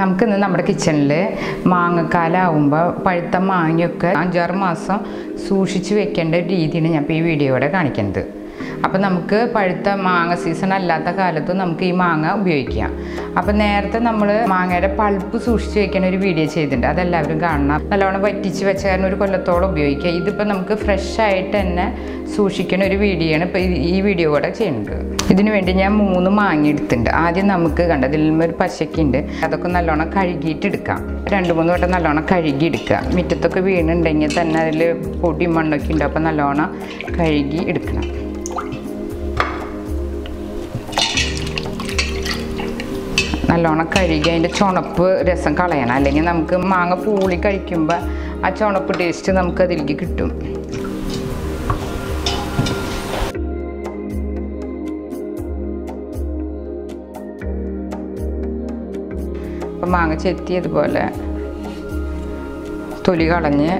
നമുക്കിന്ന് നമ്മുടെ കിച്ചണിൽ മാങ്ങക്കാലാവുമ്പോൾ പഴുത്ത മാങ്ങയൊക്കെ അഞ്ചാറ് മാസം സൂക്ഷിച്ച് വെക്കേണ്ട ഒരു രീതിയാണ് ഞാൻ ഇപ്പോൾ ഈ വീഡിയോയുടെ കാണിക്കുന്നത് അപ്പോൾ നമുക്ക് പഴുത്ത മാങ്ങ സീസൺ അല്ലാത്ത കാലത്ത് നമുക്ക് ഈ മാങ്ങ ഉപയോഗിക്കാം അപ്പോൾ നേരത്തെ നമ്മൾ മാങ്ങയുടെ പൾപ്പ് സൂക്ഷിച്ച് വെക്കുന്ന ഒരു വീഡിയോ ചെയ്തിട്ടുണ്ട് അതെല്ലാവരും കാണണം നല്ലോണം വറ്റിച്ച് വെച്ച കാരണം ഒരു കൊല്ലത്തോളം ഉപയോഗിക്കുക ഇതിപ്പോൾ നമുക്ക് ഫ്രഷ് ആയിട്ട് തന്നെ സൂക്ഷിക്കുന്ന ഒരു വീഡിയോ ആണ് ഇപ്പോൾ ഈ വീഡിയോ കൂടെ ചെയ്യുന്നത് ഇതിനു വേണ്ടി ഞാൻ മൂന്ന് മാങ്ങ എടുത്തിട്ടുണ്ട് ആദ്യം നമുക്ക് കണ്ട ഇതിൽ ഒരു പശക്കുണ്ട് അതൊക്കെ നല്ലോണം കഴുകിയിട്ട് എടുക്കാം രണ്ട് മൂന്ന് വട്ടം നല്ലോണം കഴുകി എടുക്കുക മുറ്റത്തൊക്കെ വീണുണ്ടെങ്കിൽ തന്നെ അതിൽ പൊടി മണ്ണൊക്കെ ഉണ്ട് അപ്പോൾ നല്ലോണം കഴുകി എടുക്കണം നല്ലോണം കഴുകി അതിൻ്റെ ചുണപ്പ് രസം കളയണം അല്ലെങ്കിൽ നമുക്ക് മാങ്ങ പൂളി കഴിക്കുമ്പോൾ ആ ചുണപ്പ് ടേസ്റ്റ് നമുക്ക് അതിലേക്ക് കിട്ടും അപ്പം മാങ്ങ ചെത്തി അതുപോലെ തൊലി കളഞ്ഞ്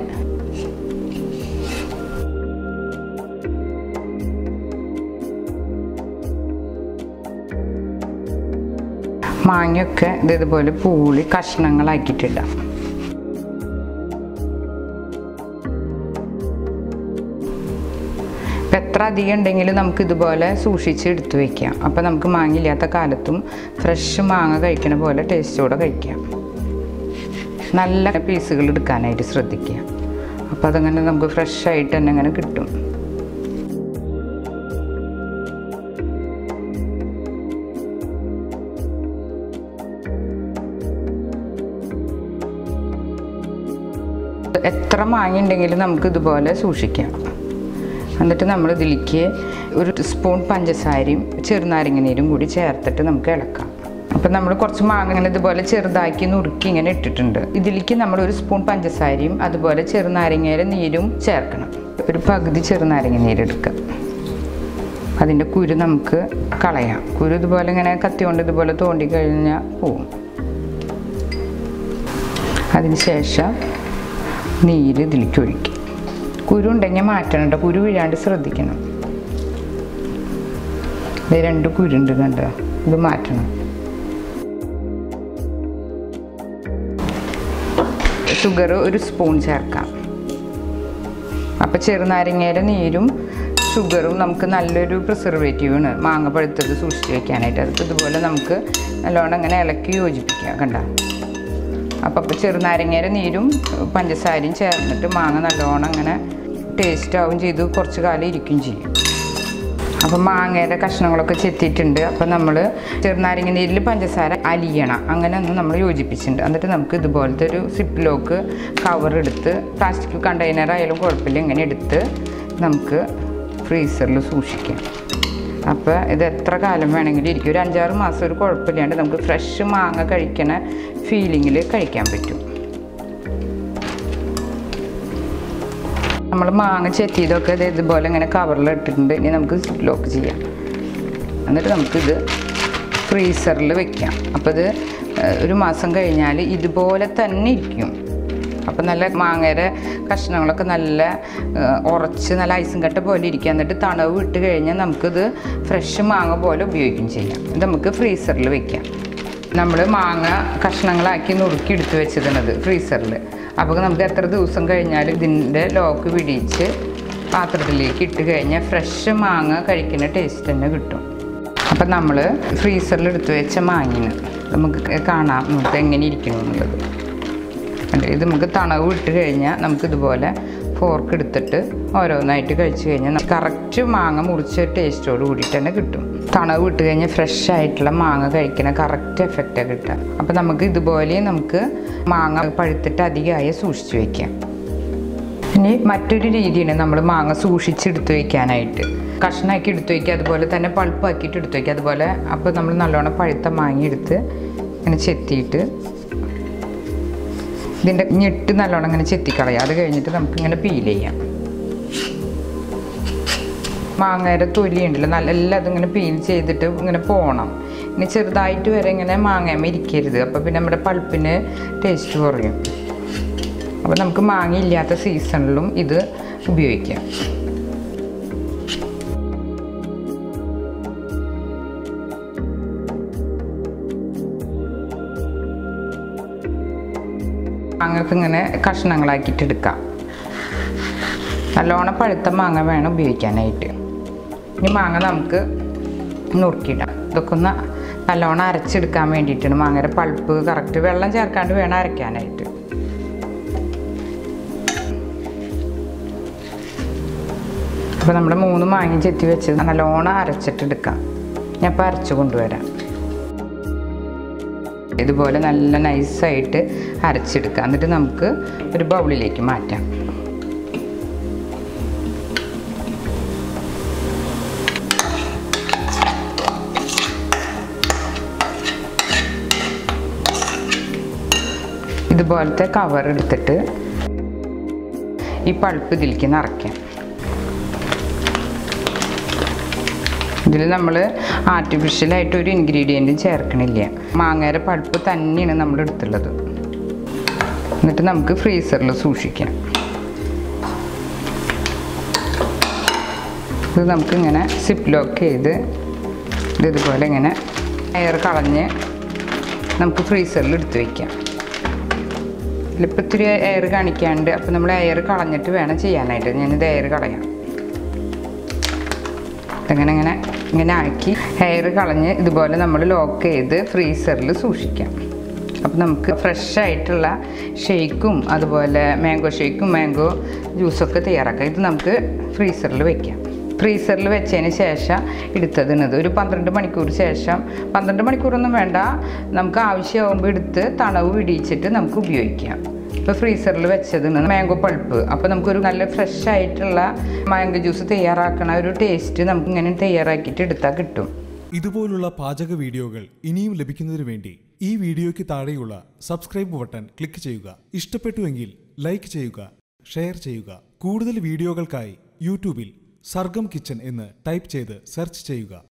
മാങ്ങയൊക്കെ ഇത് ഇതുപോലെ പൂളി കഷ്ണങ്ങളാക്കിയിട്ടിടാം ഇപ്പം എത്ര അധികം ഉണ്ടെങ്കിലും നമുക്ക് ഇതുപോലെ സൂക്ഷിച്ച് എടുത്തു വയ്ക്കാം അപ്പോൾ നമുക്ക് മാങ്ങ ഇല്ലാത്ത കാലത്തും ഫ്രഷ് മാങ്ങ കഴിക്കണ പോലെ ടേസ്റ്റോടെ കഴിക്കാം നല്ല പീസുകൾ എടുക്കാനായിട്ട് ശ്രദ്ധിക്കുക അപ്പോൾ അതങ്ങനെ നമുക്ക് ഫ്രഷ് ആയിട്ട് തന്നെ അങ്ങനെ കിട്ടും എത്ര മാങ്ങ ഉണ്ടെങ്കിലും നമുക്ക് ഇതുപോലെ സൂക്ഷിക്കാം എന്നിട്ട് നമ്മൾ ഇതിലേക്ക് ഒരു സ്പൂൺ പഞ്ചസാരയും ചെറുനാരങ്ങ നീരും കൂടി ചേർത്തിട്ട് നമുക്ക് ഇളക്കാം അപ്പം നമ്മൾ കുറച്ച് മാങ്ങ ഇങ്ങനെ ഇതുപോലെ ചെറുതാക്കി നുറുക്കി ഇങ്ങനെ ഇട്ടിട്ടുണ്ട് ഇതിലേക്ക് നമ്മൾ ഒരു സ്പൂൺ പഞ്ചസാരയും അതുപോലെ ചെറുനാരങ്ങയുടെ നീരും ചേർക്കണം ഒരു പകുതി ചെറുനാരങ്ങ നീരെടുക്കുക അതിൻ്റെ കുരു നമുക്ക് കളയാം കുരു ഇതുപോലെ ഇങ്ങനെ കത്തി കൊണ്ട് ഇതുപോലെ തോണ്ടി കഴിഞ്ഞാൽ പോവും അതിനുശേഷം നീര് ഇതിലേക്ക് ഒഴിക്കും കുരു ഉണ്ടെങ്കിൽ മാറ്റണം കേട്ടോ കുരു വീഴാണ്ട് ശ്രദ്ധിക്കണം ഇത് രണ്ട് കുരുണ്ട് കണ്ടോ ഇത് മാറ്റണം ഷുഗർ ഒരു സ്പൂൺ ചേർക്കാം അപ്പോൾ ചെറുനാരങ്ങയുടെ നീരും ഷുഗറും നമുക്ക് നല്ലൊരു പ്രിസർവേറ്റീവാണ് മാങ്ങ പഴുത്തത് സൂക്ഷിച്ച് വെക്കാനായിട്ട് അത് ഇതുപോലെ നമുക്ക് നല്ലോണം അങ്ങനെ ഇളക്കി യോജിപ്പിക്കാം കണ്ട അപ്പോൾ ഇപ്പോൾ ചെറുനാരങ്ങയുടെ നീരും പഞ്ചസാരയും ചേർന്നിട്ട് മാങ്ങ നല്ലോണം അങ്ങനെ ടേസ്റ്റ് ആവും ചെയ്ത് കുറച്ച് കാലം ഇരിക്കും ചെയ്യും അപ്പോൾ മാങ്ങയുടെ കഷ്ണങ്ങളൊക്കെ ചെത്തിയിട്ടുണ്ട് അപ്പോൾ നമ്മൾ ചെറുനാരങ്ങ നീരിൽ പഞ്ചസാര അലിയണം അങ്ങനെ ഒന്ന് നമ്മൾ യോജിപ്പിച്ചിട്ടുണ്ട് എന്നിട്ട് നമുക്ക് ഇതുപോലത്തെ ഒരു സിപ്പ് ലോക്ക് കവർ എടുത്ത് പ്ലാസ്റ്റിക് കണ്ടെയ്നർ ആയാലും കുഴപ്പമില്ല ഇങ്ങനെ എടുത്ത് നമുക്ക് ഫ്രീസറിൽ സൂക്ഷിക്കാം അപ്പോൾ ഇത് എത്ര കാലം വേണമെങ്കിലും ഇരിക്കും ഒരു അഞ്ചാറ് മാസം ഒരു കുഴപ്പമില്ലാണ്ട് നമുക്ക് ഫ്രഷ് മാങ്ങ കഴിക്കണ ഫീലിങ്ങിൽ കഴിക്കാൻ പറ്റും നമ്മൾ മാങ്ങ ചെത്തിയതൊക്കെ ഇത് ഇതുപോലെ ഇങ്ങനെ കവറിൽ ഇട്ടിട്ടുണ്ട് ഇനി നമുക്ക് ലോക്ക് ചെയ്യാം എന്നിട്ട് നമുക്കിത് ഫ്രീസറിൽ വെക്കാം അപ്പോൾ ഇത് ഒരു മാസം കഴിഞ്ഞാൽ ഇതുപോലെ തന്നെ ഇരിക്കും അപ്പോൾ നല്ല മാങ്ങയുടെ കഷ്ണങ്ങളൊക്കെ നല്ല ഉറച്ച് നല്ല ഐസും കട്ട പോലെ ഇരിക്കുക എന്നിട്ട് തണവ് ഇട്ട് കഴിഞ്ഞാൽ നമുക്കിത് ഫ്രഷ് മാങ്ങ പോലെ ഉപയോഗിക്കുകയും ചെയ്യാം ഇത് നമുക്ക് ഫ്രീസറിൽ വെക്കാം നമ്മൾ മാങ്ങ കഷ്ണങ്ങളാക്കി നുറുക്കി എടുത്ത് വെച്ചതാണത് ഫ്രീസറിൽ അപ്പോൾ നമുക്ക് എത്ര ദിവസം കഴിഞ്ഞാലും ഇതിൻ്റെ ലോക്ക് പിടിച്ച് പാത്രത്തിലേക്ക് ഇട്ട് കഴിഞ്ഞാൽ ഫ്രഷ് മാങ്ങ കഴിക്കുന്ന ടേസ്റ്റ് തന്നെ കിട്ടും അപ്പം നമ്മൾ ഫ്രീസറിൽ എടുത്ത് വെച്ച മാങ്ങിന് നമുക്ക് കാണാം നമുക്ക് എങ്ങനെ ഇരിക്കണം എന്നുള്ളത് അല്ലേ ഇത് നമുക്ക് തണവ് ഇട്ട് കഴിഞ്ഞാൽ നമുക്ക് ഇതുപോലെ ഫോർക്ക് എടുത്തിട്ട് ഓരോന്നായിട്ട് കഴിച്ച് കഴിഞ്ഞാൽ കറക്റ്റ് മാങ്ങ മുറിച്ച ടേസ്റ്റോട് കൂടിയിട്ട് തന്നെ കിട്ടും തണവ് ഇട്ട് കഴിഞ്ഞാൽ ഫ്രഷ് ആയിട്ടുള്ള മാങ്ങ കഴിക്കുന്ന കറക്റ്റ് എഫക്റ്റാണ് കിട്ടുക അപ്പോൾ നമുക്ക് ഇതുപോലെ നമുക്ക് മാങ്ങ പഴുത്തിട്ട് അധികമായി സൂക്ഷിച്ച് വയ്ക്കാം ഇനി മറ്റൊരു രീതിയാണ് നമ്മൾ മാങ്ങ സൂക്ഷിച്ചെടുത്ത് വയ്ക്കാനായിട്ട് കഷ്ണമാക്കി എടുത്ത് വയ്ക്കുക അതുപോലെ തന്നെ പൾപ്പാക്കിയിട്ട് എടുത്ത് വയ്ക്കുക അതുപോലെ അപ്പോൾ നമ്മൾ നല്ലോണം പഴുത്ത മാങ്ങ എടുത്ത് ഇങ്ങനെ ചെത്തിയിട്ട് ഇതിൻ്റെ ഞെട്ട് നല്ലോണം ഇങ്ങനെ ചെത്തിക്കളയാം അത് കഴിഞ്ഞിട്ട് നമുക്ക് ഇങ്ങനെ പീൽ ചെയ്യാം മാങ്ങയുടെ തൊലി ഉണ്ടല്ലോ നല്ല എല്ലാം അതിങ്ങനെ പീൽ ചെയ്തിട്ട് ഇങ്ങനെ പോകണം ഇനി ചെറുതായിട്ട് വരെ ഇങ്ങനെ മാങ്ങയമ്മ ഇരിക്കരുത് അപ്പോൾ പിന്നെ നമ്മുടെ പൾപ്പിന് ടേസ്റ്റ് കുറയും അപ്പോൾ നമുക്ക് മാങ്ങ ഇല്ലാത്ത സീസണിലും ഇത് ഉപയോഗിക്കാം മാങ്ങക്ക് ഇങ്ങനെ കഷ്ണങ്ങളാക്കിയിട്ട് എടുക്കാം നല്ലോണം പഴുത്ത മാങ്ങ വേണം ഉപയോഗിക്കാനായിട്ട് ഇനി മാങ്ങ നമുക്ക് നുറുക്കിയിടാം ഇതൊക്കെ ഒന്ന് നല്ലോണം അരച്ചെടുക്കാൻ വേണ്ടിയിട്ടാണ് മാങ്ങയുടെ പൾപ്പ് കറക്റ്റ് വെള്ളം ചേർക്കാണ്ട് വേണം അരയ്ക്കാനായിട്ട് അപ്പോൾ നമ്മുടെ മൂന്ന് മാങ്ങ ചെത്തി വെച്ച് നല്ലോണം അരച്ചിട്ടെടുക്കാം ഞാൻ ഇപ്പോൾ അരച്ച് കൊണ്ടുവരാം ഇതുപോലെ നല്ല നൈസായിട്ട് അരച്ചെടുക്കാം എന്നിട്ട് നമുക്ക് ഒരു ബൗളിലേക്ക് മാറ്റാം ഇതുപോലത്തെ കവർ എടുത്തിട്ട് ഈ പൾപ്പ് ഇതിലേക്ക് നിറയ്ക്കാം ഇതിൽ നമ്മൾ ആർട്ടിഫിഷ്യലായിട്ട് ഒരു ഇൻഗ്രീഡിയൻറ്റും ചേർക്കണില്ല മാങ്ങയുടെ പൾപ്പ് തന്നെയാണ് നമ്മൾ എടുത്തുള്ളത് എന്നിട്ട് നമുക്ക് ഫ്രീസറിൽ സൂക്ഷിക്കാം ഇത് നമുക്കിങ്ങനെ സിപ്പ് ലോക്ക് ചെയ്ത് ഇത് ഇതുപോലെ ഇങ്ങനെ എയർ കളഞ്ഞ് നമുക്ക് ഫ്രീസറിൽ എടുത്ത് വയ്ക്കാം ഇതിലിപ്പോൾ ഇത്തിരി എയർ കാണിക്കാണ്ട് അപ്പോൾ നമ്മൾ എയർ കളഞ്ഞിട്ട് വേണം ചെയ്യാനായിട്ട് ഞാനിത് എയർ കളയാം ഇങ്ങനെ ഇങ്ങനെ ഇങ്ങനെ ആക്കി ഹെയർ കളഞ്ഞ് ഇതുപോലെ നമ്മൾ ലോക്ക് ചെയ്ത് ഫ്രീസറിൽ സൂക്ഷിക്കാം അപ്പം നമുക്ക് ഫ്രഷ് ആയിട്ടുള്ള ഷേക്കും അതുപോലെ മാംഗോ ഷേക്കും മാംഗോ ജ്യൂസൊക്കെ തയ്യാറാക്കാം ഇത് നമുക്ക് ഫ്രീസറിൽ വെക്കാം ഫ്രീസറിൽ വെച്ചതിന് ശേഷം എടുത്തതിനത് ഒരു പന്ത്രണ്ട് മണിക്കൂർ ശേഷം പന്ത്രണ്ട് മണിക്കൂറൊന്നും വേണ്ട നമുക്ക് ആവശ്യമാകുമ്പോൾ എടുത്ത് തണവ് പിടിച്ചിട്ട് നമുക്ക് ഉപയോഗിക്കാം ഇപ്പോൾ ഫ്രീസറിൽ വെച്ചതിന് മാംഗോ പൾപ്പ് അപ്പോൾ നമുക്കൊരു നല്ല ഫ്രഷ് ആയിട്ടുള്ള മാംഗോ ജ്യൂസ് തയ്യാറാക്കണ ഒരു ടേസ്റ്റ് നമുക്ക് ഇങ്ങനെ തയ്യാറാക്കിയിട്ട് എടുത്താൽ കിട്ടും ഇതുപോലുള്ള പാചക വീഡിയോകൾ ഇനിയും ലഭിക്കുന്നതിന് വേണ്ടി ഈ വീഡിയോയ്ക്ക് താഴെയുള്ള സബ്സ്ക്രൈബ് ബട്ടൺ ക്ലിക്ക് ചെയ്യുക ഇഷ്ടപ്പെട്ടുവെങ്കിൽ ലൈക്ക് ചെയ്യുക ഷെയർ ചെയ്യുക കൂടുതൽ വീഡിയോകൾക്കായി യൂട്യൂബിൽ സർഗം കിച്ചൺ എന്ന് ടൈപ്പ് ചെയ്ത് സെർച്ച് ചെയ്യുക